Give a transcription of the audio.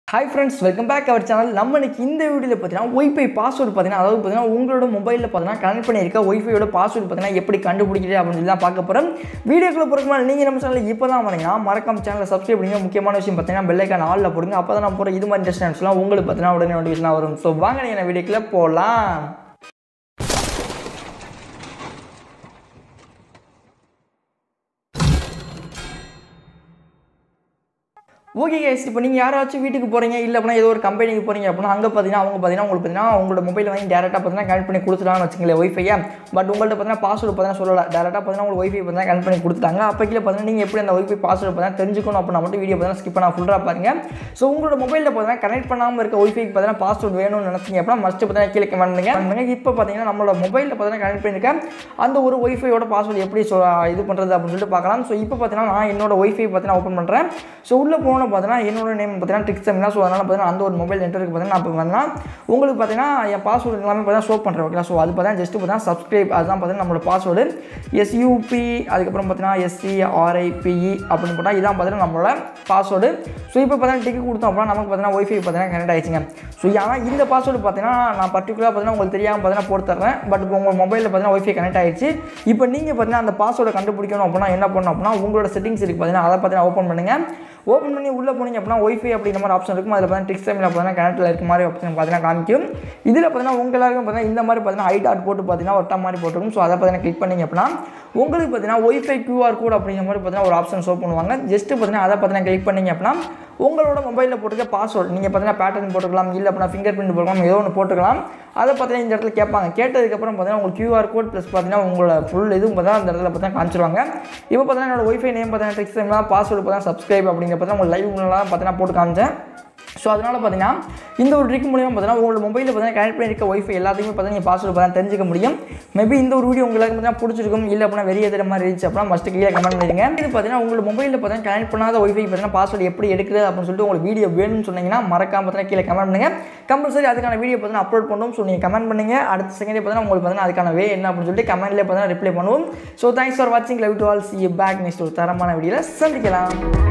hi friends welcome back our channel நம்ம இன்னைக்கு இந்த வீடியோவில் பார்த்தீங்கன்னா ஒய்ஃபை பாஸ்வேர்டு பார்த்தீங்கன்னா அதாவது பார்த்தீங்கன்னா உங்களோட மொபைலில் பார்த்தீங்கன்னா கனெக்ட் பண்ணியிருக்க ஒய்ஃபையோட பாஸ்வேர்டு பார்த்தீங்கன்னா எப்படி கண்டுபிடிக்கிறது அப்படின்னு சொல்லி தான் பார்க்க போகிறோம் வீடியோக்குள்ள போகிறதுக்கு முன்னாடி நீங்கள் நம்ம சேனலில் இப்போ தான் வரீங்கன்னா மறக்காம சேனலை சப்ஸ்கிரைப் பண்ணுங்க முக்கியமான விஷயம் பார்த்தீங்கன்னா பெல்லைக்கான ஆளில் போடுங்க அப்போ தான் நான் போகிற இது மாதிரி இன்ட்ரெஸ்ட்லாம் உங்களுக்கு பார்த்தீங்கன்னா உடனே நோட்டிஃபிகேஷன் வரும் ஸோ வாங்க நீங்கள் வீடியோக்குள்ளே போகலாம் ஓகே கேஸ் இப்போ நீங்கள் யாராச்சும் வீட்டுக்கு போகிறீங்க இல்லை அப்படின்னா ஏதோ ஒரு கம்பெனிக்கு போகிறீங்க அப்படின்னா அங்கே பார்த்தீங்கன்னா அவங்க பார்த்தீங்கன்னா உங்களுக்கு பார்த்தீங்கன்னா உங்களோட மொபைல் வாங்கி டேரெக்டாக பார்த்தீங்கன்னா கனெக்ட் பண்ணி கொடுத்துட்டாங்கன்னு வச்சுங்களேன் ஒய்ஃபையை பட் உங்கள்கிட்ட பார்த்தீங்கன்னா பாஸ்வேர்டு பார்த்தீங்கன்னா சொல்லலை டேரெக்டாக பார்த்தீங்கன்னா உங்களுக்கு ஒய்ஃபை பார்த்தீங்கன்னா கனெக்ட் பண்ணி கொடுத்தாங்க அப்போ கீழே பார்த்தீங்கன்னா நீங்கள் எப்படி அந்த ஒய்ஃபை பாஸ்வேர்டு பார்த்தீங்கன்னா தெரிஞ்சுக்கணும் அப்படின்னா மட்டும் வீடியோ பார்த்தீங்கன்னா ஸ்கிப் பண்ண ஃபுல்லாக பாருங்க ஸோ உங்களோட மொபைலில் பார்த்தீங்கன்னா கனெக்ட் பண்ணாமல் இருக்க ஒய்ஃபைக்கு பார்த்தீங்கன்னா பாஸ்வேர்டு வேணும்னு நினச்சிங்க அப்படின்னா மஸ்ட் பார்த்தீங்கன்னா கீழே கமெண்ட் பண்ணுங்க பண்ணுங்க இப்போ பார்த்தீங்கன்னா நம்மளோட மொபைலில் பார்த்தீங்கன்னா கனெக்ட் பண்ணியிருக்க அந்த ஒரு ஒய்ஃபையோட பாஸ்வேர்டு எப்படி சொ இது பண்ணுறது அப்படின்னு சொல்லிட்டு பார்க்கலாம் ஸோ இப்போ பார்த்தீங்கன்னா நான் என்னோட ஒய்ஃபை பார்த்தீங்கன்னா ஓப்பன் பண்ணுறேன் ஸோ உள்ளே போனோம் பார்த்தீங்கன்னா என்னோட நேம் பார்த்தீங்கன்னா ட்ரிக்ஸ் தமிழா ஸோ அதனால் பார்த்தீங்கன்னா அந்த ஒரு மொபைல் நெட்ஒர்க் பார்த்தீங்கன்னா அப்போ பார்த்தீங்கன்னா உங்களுக்கு பார்த்தீங்கன்னா என் பாஸ்வேர்டு எல்லாமே பார்த்தீங்கன்னா ஷோ பண்ணுறேன் ஓகேங்களா ஸோ அது பார்த்தீங்கன்னா ஜஸ்ட் பார்த்தீங்கன்னா சப்ஸ்கிரைப் அதுதான் பார்த்தீங்கன்னா நம்மளோட பாஸ்வேர்டு எஸ்யூபி அதுக்கப்புறம் பார்த்தீங்கன்னா எஸ்சி ஆர்ஐபிஇ அப்படின்னு போட்டால் இதான் பார்த்தீங்கன்னா நம்மளோட பாஸ்வேர்டு ஸோ இப்போ பார்த்தீங்கன்னா டிக்கெட் கொடுத்தோம் அப்படின்னா நமக்கு பார்த்தீங்கன்னா ஒய்ஃபை பார்த்தீங்கன்னா கனெக்ட் ஆயிடுச்சுங்க ஸோ ஆனால் இந்த பாஸ்வேர்டு பார்த்தீங்கன்னா நான் பர்டிகுலராக பார்த்தீங்கன்னா உங்களுக்கு தெரியாமல் பார்த்தீங்கன்னா போட்டு தரேன் பட் இப்போ உங்கள் மொபைலில் பார்த்தீங்கன்னா ஒய்ஃபை கனெக்ட் ஆயிடுச்சு இப்போ நீங்கள் பார்த்தீங்கன்னா அந்த பாஸ்வேர்டை கண்டுபிடிக்கணும் அப்படின்னா என்ன பண்ணணும் அப்படின்னா உங்களோட செட்டிங்ஸ் இருக்குது பார்த்தீங்கன்னா அதை பார்த்தீங்கன்னா ஓப்பன் பண்ணுங்கள் ஓப்பன் பண்ணி உள்ளே போனீங்க அப்படின்னா ஒய்ஃபை அப்படிங்கிற மாதிரி ஆப்ஷன் இருக்கும் அதில் பார்த்தீங்கன்னா டிக்ஸ் டைமில் பார்த்தீங்கன்னா கனெக்டில் இருக்க மாதிரி ஆப்ஷன் பார்த்தீங்கன்னா காமிக்கும் இதில் பார்த்தீங்கன்னா உங்க எல்லாருக்கும் பார்த்தீங்கன்னா இந்த மாதிரி பார்த்தீங்கன்னா ஐ டாட் போட்டு பார்த்தீங்கன்னா ஒட்டா மாதிரி போட்டுருக்கும் ஸோ அதை பார்த்தீங்கன்னா கிளிக் பண்ணிங்க அப்படின்னா உங்களுக்கு பார்த்தீங்கன்னா ஒய்ஃபை கியூஆர் கோட் அப்படிங்கிற மாதிரி பார்த்தீங்கன்னா ஒரு ஆப்ஷன் ஷோ பண்ணுவாங்க ஜஸ்ட் பார்த்தீங்கன்னா அதை பார்த்தீங்கன்னா கிளிக் பண்ணிங்க அப்படின்னா உங்களோட மொபைலில் போட்டுக்க பாஸ்வேர்டு நீங்கள் பார்த்தீங்கன்னா பேட்டர்ன் போட்டுக்கலாம் இல்லை அப்படின்னா ஃபிங்கர் பிரிண்ட் போட்டுக்கலாம் ஏதோ ஒன்று போட்டுக்கலாம் அதை பார்த்தீங்கன்னா இந்த இடத்துல கேட்பாங்க கேட்டதுக்கப்புறம் பார்த்தீங்கன்னா உங்களுக்கு கியூஆர் கோட் ப்ளஸ் பார்த்தீங்கன்னா உங்களோட ஃபுல் இதுவும் பார்த்தீங்கன்னா அந்த இடத்துல பார்த்தீங்கன்னா காமிச்சிருவாங்க இப்போ பார்த்தீங்கன்னா என்னோட ஒய்ஃபை நேம் பார்த்தீங்கன்னா டெக்ஸ்ட் டைம்லாம் பாஸ்வேர்டு பார்த்தீங்கன்னா சப்ஸ்கிரைப் அப்படிங்கிற பார்த்தீங்கன்னா உங்கள் லைவ் முன்னெல்லாம் பார்த்தீங்கன்னா போட்டு காமிச்சேன் ஸோ அதனால் பார்த்தீங்கன்னா இந்த ஒரு ட்ரிக் மூலியமாக பார்த்தீங்கன்னா உங்களோட மொபைலில் பார்த்தீங்கன்னா கனெக்ட் பண்ணியிருக்க ஒய்ஃபை எல்லாத்தையுமே பார்த்தீங்கன்னா நீங்கள் பாஸ்வேர்டு பார்த்தா தெரிஞ்சுக்க முடியும் மேபி இந்த ஒரு வீடியோ உங்களுக்கு பார்த்தீங்கன்னா பிடிச்சிருக்கும் இல்லை அப்படின்னா வெளியே தர மாதிரி இருந்துச்சு அப்படின்னா மஸ்ட் கீழே கமெண்ட் பண்ணிடுங்க இது பார்த்தீங்கன்னா உங்களோட மொபைலில் பார்த்தீங்கன்னா கனெக்ட் பண்ணாத ஒய்ஃபை பார்த்தீங்கன்னா பாஸ்வேர்டு எப்படி எடுக்கிறது அப்படின்னு சொல்லிட்டு உங்களுக்கு வீடியோ வேணும்னு சொன்னீங்கன்னா மறக்காம பார்த்தீங்கன்னா கீழே கமெண்ட் பண்ணுங்க கம்பல்சரி அதுக்கான வீடியோ பார்த்தீங்கன்னா அப்லோட் பண்ணுவோம் ஸோ நீங்கள் கமெண்ட் பண்ணுங்க அடுத்த செகண்டே பார்த்தீங்கன்னா உங்களுக்கு பார்த்தீங்கன்னா அதுக்கான வே என்ன அப்படின்னு சொல்லிட்டு கமெண்ட்லேயே பார்த்தீங்கன்னா ரிப்ளை பண்ணுவோம் ஸோ தேங்க்ஸ் ஃபார் வாட்சிங் love to all see back next ஒரு தரமான வீடியோவில் சந்திக்கலாம்